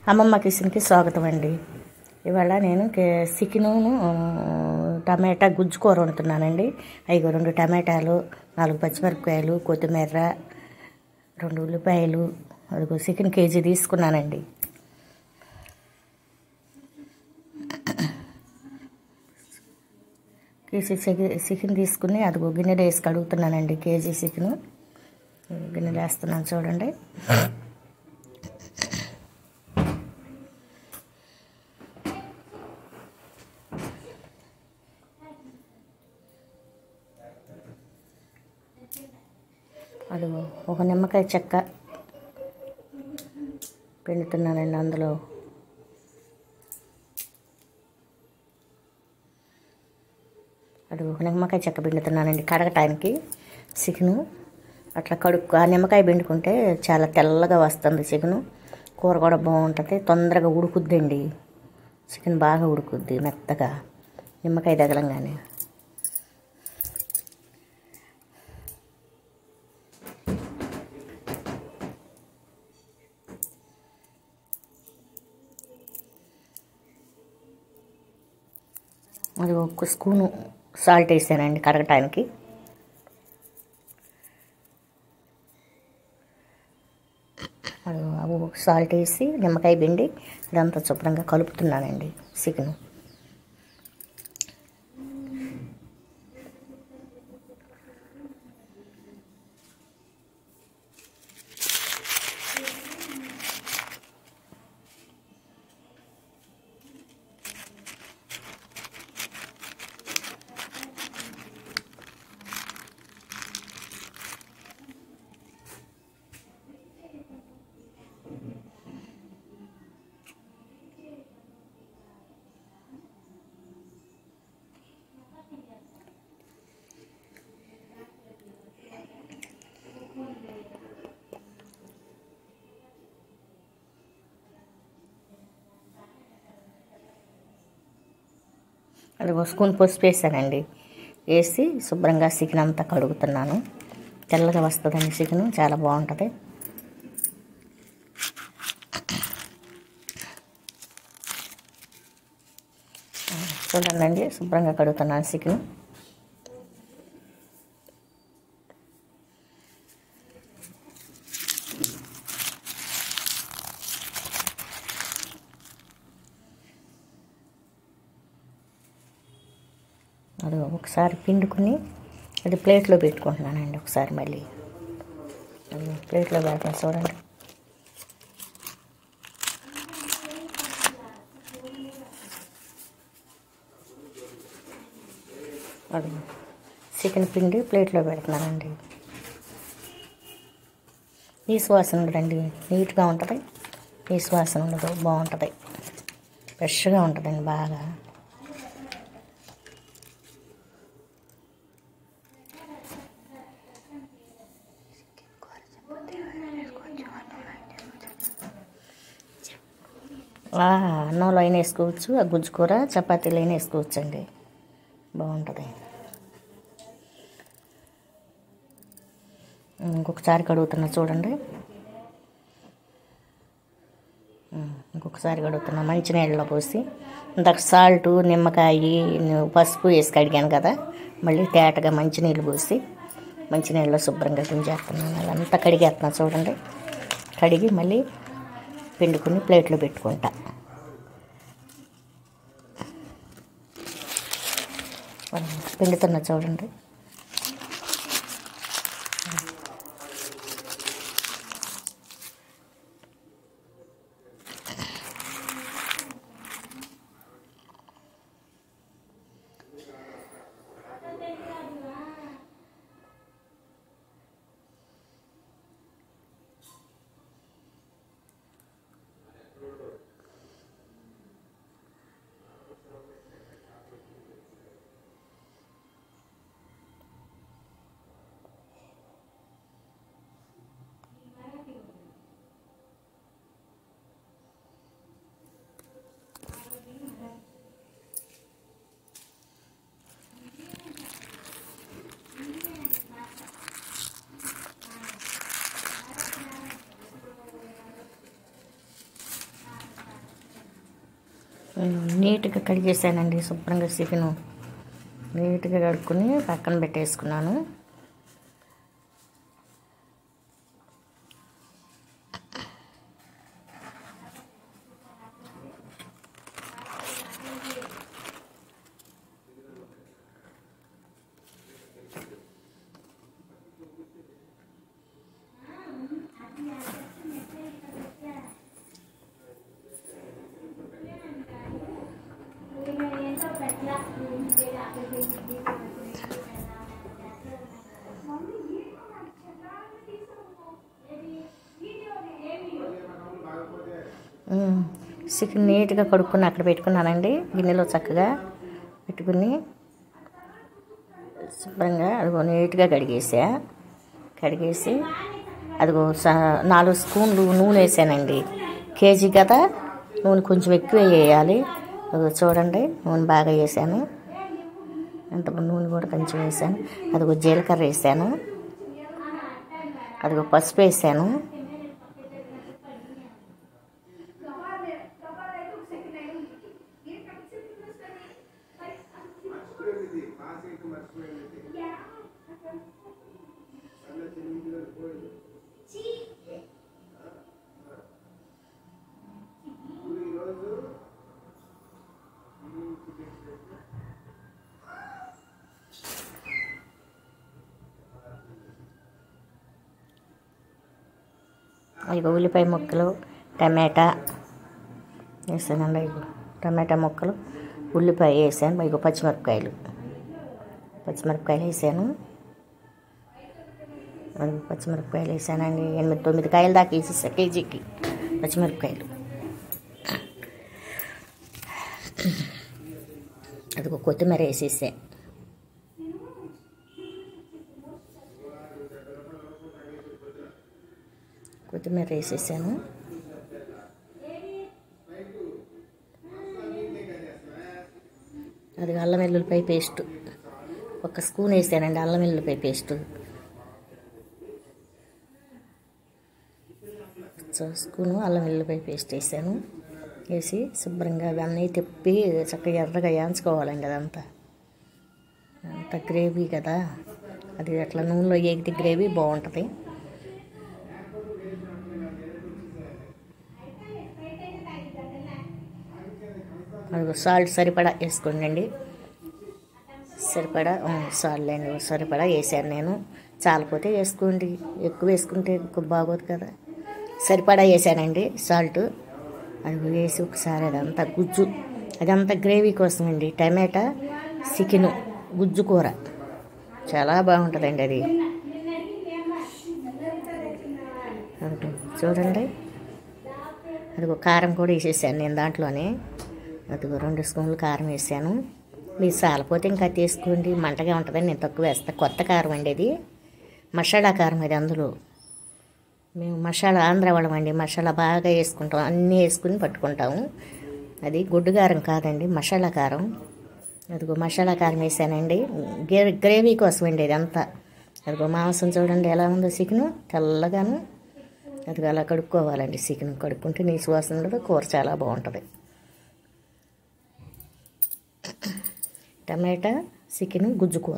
అమ్మమ్మ కిచెన్కి స్వాగతం అండి ఇవాళ నేను కే- చికెనును టమాటా గుజ్జు కూర వండుతున్నానండి ఐదు రెండు టమాటాలు నాలుగు పచ్చిమిరపకాయలు కొత్తిమీర రెండు ఉల్లిపాయలు అదిగో చికెన్ కేజీ తీసుకున్నానండి కేజీ చికెన్ చికెన్ తీసుకుని అదిగో గిన్నెలో వేసి కడుగుతున్నానండి కేజీ చికెను గిన్నెలో వేస్తున్నాను చూడండి అదిగో ఒక నిమ్మకాయ చెక్క పిండుతున్నానండి అందులో అది ఒక నిమ్మకాయ చెక్క పిండుతున్నానండి కడగటానికి చికెను అట్లా కడుక్కు ఆ నిమ్మకాయ పిండుకుంటే చాలా తెల్లగా వస్తుంది చికెను కూర కూడా బాగుంటుంది తొందరగా ఉడుకుద్దండి చికెన్ బాగా ఉడుకుద్ది మెత్తగా నిమ్మకాయ తగలంగానే అది ఒక స్పూను సాల్ట్ వేసానండి కడగటానికి అది అవి ఒక సాల్ట్ వేసి నిమ్మకాయ పిండి ఇదంతా శుభ్రంగా కలుపుతున్నానండి చికెన్ అది ఒక స్పూన్ పసుపు వేసానండి వేసి శుభ్రంగా చికెన్ అంతా కడుగుతున్నాను తెల్లగా వస్తుందండి చికెన్ చాలా బాగుంటుంది చూడండి శుభ్రంగా కడుగుతున్నాను చికెన్ అది ఒకసారి పిండుకుని అది ప్లేట్లో పెట్టుకుంటున్నానండి ఒకసారి మళ్ళీ అది ప్లేట్లో పెడతాను చూడండి అది చికెన్ పిండి ప్లేట్లో పెడుతున్నానండి ఈ సువాసన ఉండదండి నీట్గా ఉంటుంది ఈ సువాసన ఉండదు బాగుంటుంది ఫ్రెష్గా ఉంటుందండి బాగా ఆ, అన్నంలో అయినా వేసుకోవచ్చు ఆ గుజ్జు కూర చపాతీలు అయినా వేసుకోవచ్చు అండి బాగుంటుంది ఇంకొకసారి కడుగుతున్నా చూడండి ఉమ్, ఇంకొకసారి కడుగుతున్నా మంచినీళ్ళలో పోసి ఇందాక సాల్ట్ నిమ్మకాయ పసుపు వేసి కడిగాను కదా మళ్ళీ తేటగా మంచినీళ్ళు పోసి మంచినీళ్ళలో శుభ్రంగా గుంజేస్తున్నాను అదంతా కడిగేస్తున్నా చూడండి కడిగి మళ్ళీ పిండుకుని ప్లేట్లో పెట్టుకుంటా పిండుతున్నా చూడండి ఉమ్, నీట్గా కడిగేసానండి శుభ్రంగా చికెను నీట్గా కడుక్కుని పక్కన పెట్టేసుకున్నాను ఉమ్, చికెన్ నీట్గా కడుక్కుని అక్కడ పెట్టుకున్నానండి గిన్నెలో చక్కగా పెట్టుకుని శుభ్రంగా అదిగో నీట్గా కడిగేసా కడిగేసి అదిగో స- నాలుగు స్పూన్లు నూనె వేసానండి కేజీ కదా నూనె కొంచెం ఎక్కువ వేయాలి అదిగో చూడండి నూనె బాగా వేసాను అంత నూనె కూడా కొంచెం వేసాను అదిగో జీలకర్ర వేసాను అదిగో పసుపు వేసాను ఇక ఉల్లిపాయ ముక్కలు టమాటా వేసానండి ఇగో టమాటా ముక్కలు ఉల్లిపాయ వేసాను ఇగో పచ్చిమిరపకాయలు పచ్చిమిరపకాయలు వేసాను అది పచ్చిమిరపకాయలు వేసానండి ఎనిమిది తొమ్మిది కాయలు దాకా వేసేసా కేజీకి పచ్చిమిరపకాయలు అదిగో కొత్తిమీర వేసేసా కొత్తిమీర వేసేసాను అది అల్లం వెల్లుల్లిపాయ పేస్ట్ ఒక స్పూన్ వేసానండి అల్లం వెల్లుల్లిపాయ పేస్ట్ సో స్పూను అల్లం వెల్లుల్లిపాయ పేస్ట్ వేసాను వేసి శుభ్రంగా అవన్నీ తిప్పి చక్కగా ఎర్రగా వేయించుకోవాలండి అదంతా అంత గ్రేవీ కదా అది అట్లా నూనెలో ఏగితే గ్రేవీ బాగుంటుంది అది సాల్ట్ సరిపడా వేసుకోండి సరిపడా సాల్ట్ అండి సరిపడా వేసాను నేను చాలపోతే వేసుకోండి ఎక్కువ వేసుకుంటే ఎక్కువ బాగోదు కదా సరిపడా వేసానండి సాల్ట్ అది వేసి ఒకసారి అదంతా గుజ్జు అదంతా గ్రేవీ కోసం అండి టమాటా చికెను గుజ్జు కూర చాలా బాగుంటుందండి అది అది చూడండి అదిగో కారం కూడా వేసేసాను నేను దాంట్లోనే అదిగో రెండు స్పూన్లు కారం వేసాను మీరు సాలపోతే ఇంకా తీసుకోండి మంటగా ఉంటుందని నేను తక్కువ వేస్తాను కొత్త కారం అండి ఇది మసాలా కారం అది అందులో మేము మసాలా ఆంధ్ర వాళ్ళం అండి మసాలా బాగా వేసుకుంటాం అన్నీ వేసుకుని పట్టుకుంటాము అది గుడ్డు కారం కాదండి మసాలా కారం అదిగో మసాలా కారం వేసానండి గ్రే గ్రేవీ కోసం అండి ఇదంతా అదిగో మాంసం చూడండి ఎలా ఉందో చికెను తెల్లగాను అది అలా కడుక్కోవాలండి చికెన్ కడుక్కుంటే నీ సువాసన కూడా కూర చాలా బాగుంటుంది టమాటా చికెన్ గుజ్జు కూర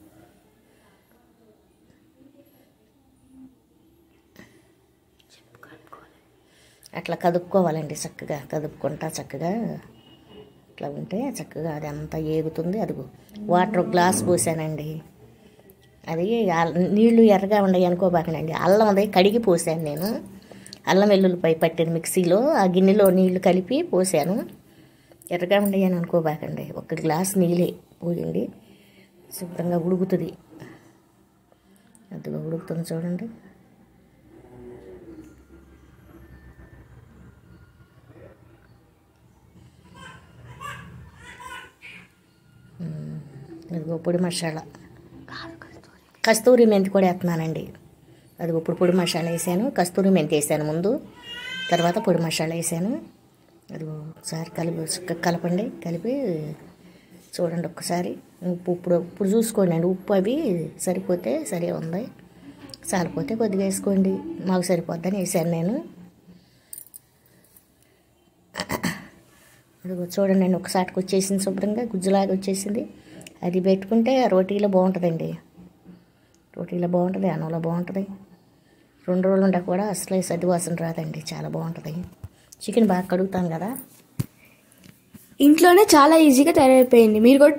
అట్లా కదుపుకోవాలండి చక్కగా కదుపుకుంటా చక్కగా అట్లా ఉంటే చక్కగా అది అంతా ఏగుతుంది అదిగో వాటర్ గ్లాస్ పోసానండి అది అల్- నీళ్లు ఎర్రగా ఉన్నాయి అనుకోబాకనండి అల్లం అది కడిగి పోసాను నేను అల్లం వెల్లుల్లిపై పట్టిన మిక్సీలో ఆ గిన్నెలో నీళ్లు కలిపి పోసాను ఎర్రగా ఉండయని అనుకోబాకండి ఒక గ్లాస్ నీళ్ళే పోయండి శుభ్రంగా ఉడుకుతుంది అదిగో ఉడుకుతుంది చూడండి ఉమ్, అదిగో పొడి మసాలా కస్తూరి మెంతి కూడా వేస్తున్నానండి అది ఇప్పుడు పొడి మసాలా వేసాను కస్తూరి మెంతి వేసాను ముందు తర్వాత పొడి మసాలా వేసాను అది ఒకసారి కలిపి క- కలపండి కలిపి చూడండి ఒక్కసారి ఉప్పు ఇప్పుడు ఇప్పుడు చూసుకోండి అండి ఉప్పు అవి సరిపోతే సరే ఉంది సరిపోతే కొద్దిగా వేసుకోండి మాకు సరిపోద్దని వేసాను నేను ఇదిగో చూడండి నేను ఒకసారికి వచ్చేసింది శుభ్రంగా గుజ్జులాగా వచ్చేసింది అది పెట్టుకుంటే రోటీలో బాగుంటుందండి రోటీలో బాగుంటుంది అన్నంలో బాగుంటుంది రెండు రోజులు ఉండ కూడా అసలు సద్ది వాసన రాదండి చాలా బాగుంటుంది చికెన్ బాగా కడుగుతాం కదా ఇంట్లోనే చాలా ఈజీగా తయారైపోయింది మీరు కూడా